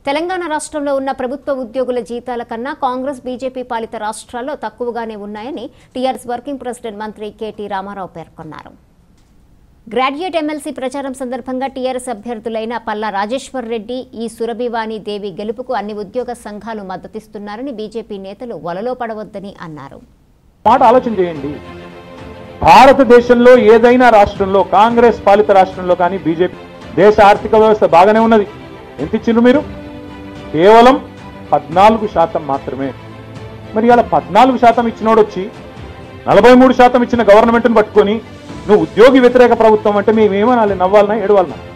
తెలంగాణ రాష్ట్రంలో ఉన్న ప్రభుత్వ ఉద్యోగుల జీతాల కన్నా కాంగ్రెస్ బీజేపీ పాలిత రాష్ట్రాల్లో తక్కువగానే ఉన్నాయని టీఆర్ఎస్ వర్కింగ్ ప్రెసిడెంట్ మంత్రి కేటీ రామారావు పేర్కొన్నారు గ్రాడ్యుయేట్ ఎమ్మెల్సీ ప్రచారం సందర్భంగా టీఆర్ఎస్ అభ్యర్థులైన పల్లా రాజేశ్వర్ రెడ్డి ఈ సురభివాణి దేవి గెలుపుకు అన్ని ఉద్యోగ సంఘాలు మద్దతిస్తున్నారని బీజేపీ నేతలు వలలో పడవద్దని అన్నారు మాట ఆలోచన చేయండి భారతదేశంలో ఏదైనా రాష్ట్రంలో కాంగ్రెస్ పాలిత రాష్ట్రంలో కానీ బీజేపీ దేశ ఆర్థిక వ్యవస్థ బాగానే ఉన్నది ఎంత ఇచ్చిండ్రు మీరు కేవలం పద్నాలుగు శాతం మాత్రమే మరి ఇలా పద్నాలుగు శాతం ఇచ్చినోడు వచ్చి నలభై మూడు శాతం ఇచ్చిన గవర్నమెంట్ను పట్టుకొని నువ్వు ఉద్యోగి వ్యతిరేక ప్రభుత్వం అంటే మేము ఏమనాలి నవ్వాలనా ఏడవాలనా